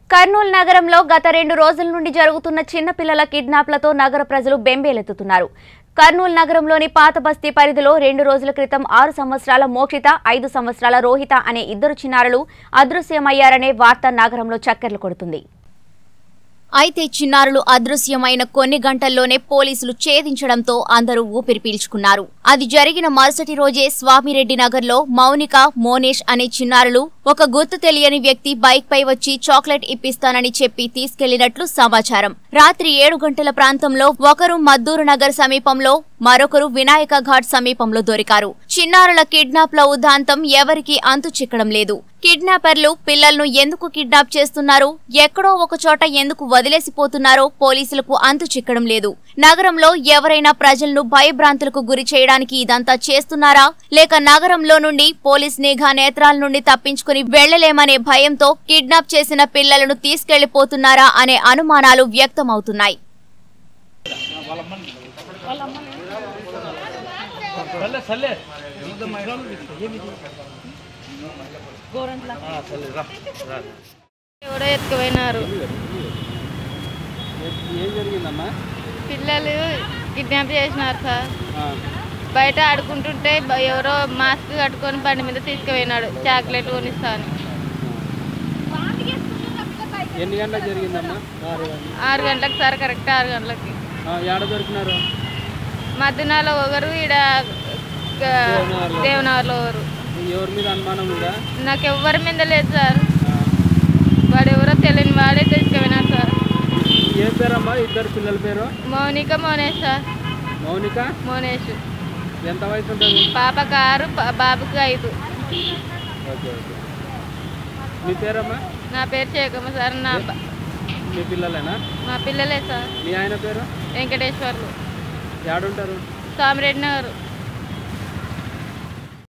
కర్నూలు నగరంలో గత రెండు రోజుల నుండి జరుగుతున్న చిన్నపిల్లల కిడ్నాప్లతో నగర ప్రజలు బెంబేలెత్తుతున్నారు కర్నూలు నగరంలోని పాత బస్తీ పరిధిలో రెండు రోజుల క్రితం ఆరు సంవత్సరాల మోక్షిత ఐదు సంవత్సరాల రోహిత అనే ఇద్దరు చిన్నారులు అదృశ్యమయ్యారనే వార్త నగరంలో చక్కర్లు కొడుతుంది అయితే చిన్నారులు అదృశ్యమైన కొన్ని గంటల్లోనే పోలీసులు ఛేదించడంతో అందరూ ఊపిరి పీల్చుకున్నారు అది జరిగిన మరుసటి రోజే స్వామిరెడ్డి నగర్లో మౌనిక మోనేష్ అనే చిన్నారులు ఒక గుర్తు తెలియని వ్యక్తి బైక్ పై వచ్చి చాక్లెట్ ఇప్పిస్తానని చెప్పి తీసుకెళ్లినట్లు సమాచారం రాత్రి ఏడు గంటల ప్రాంతంలో ఒకరు మద్దూరు నగర్ సమీపంలో మరొకరు వినాయక ఘాట్ సమీపంలో దొరికారు చిన్నారుల కిడ్నాప్ల ఉదాంతం ఎవరికీ అంతు చిక్కడం లేదు కిడ్నాపర్లు పిల్లలను ఎందుకు కిడ్నాప్ చేస్తున్నారు ఎక్కడో ఒక చోట ఎందుకు వదిలేసిపోతున్నారో పోలీసులకు అంతు చిక్కడం లేదు నగరంలో ఎవరైనా ప్రజలను భయభ్రాంతులకు గురి చేయడానికి ఇదంతా చేస్తున్నారా లేక నగరంలో నుండి పోలీస్ నిఘా నేత్రాల నుండి తప్పించుకుని వెళ్లలేమనే భయంతో కిడ్నాప్ చేసిన పిల్లలను తీసుకెళ్లిపోతున్నారా అనే అనుమానాలు వ్యక్తమవుతున్నాయి సర్లే సర్లే ఆ, సర్లే రా రా. ఎవడో ఎత్తుకుపోయినారు ఏం జరిగిందమ్మా పిల్లలు కిడ్నాప్ చేసినారు సార్ ఆ, బయట ఆడుకుంటుంటే బ- ఎవరో మాస్క్ కట్టుకొని బండి మీద తీసుకుపోయినాడు చాక్లెట్ కొనిస్తాను ఎన్ని గంటలకు జరిగిందమ్మా ఆరు గంటలకు సార్ కరెక్ట్ ఆరు గంటలకి ఆ, ఏడ దొరికినారు మధ్యనాలో ఒకరు ఈడ గ- దేవనగర్లో ఒకరు ఎవరి మీద అనుమానం ఉందా నాకు ఎవ్వరి మీద లేదు సార్ ఆ, వాడు ఎవరో తెలియని వాడే తీసుకుపోయినాడు సార్ ఏం పేరమ్మా ఇద్దరు పిల్లల పేరు మౌనిక మోనేష్ సార్ మౌనిక మోనేష్ ఎంత వయసు ఉంటుంది పాపకు ఆరు ప- బాబుకి ఐదు ఓకే ఓకే మీ పేరమ్మా నా పేరు చేకమ్మ సార్ నా బ- మీ పిల్లలేనా మా పిల్లలే సార్ మీ ఆయన పేరు వెంకటేశ్వర్లు ఏడుంటారు స్వామిరెడ్డి నగర్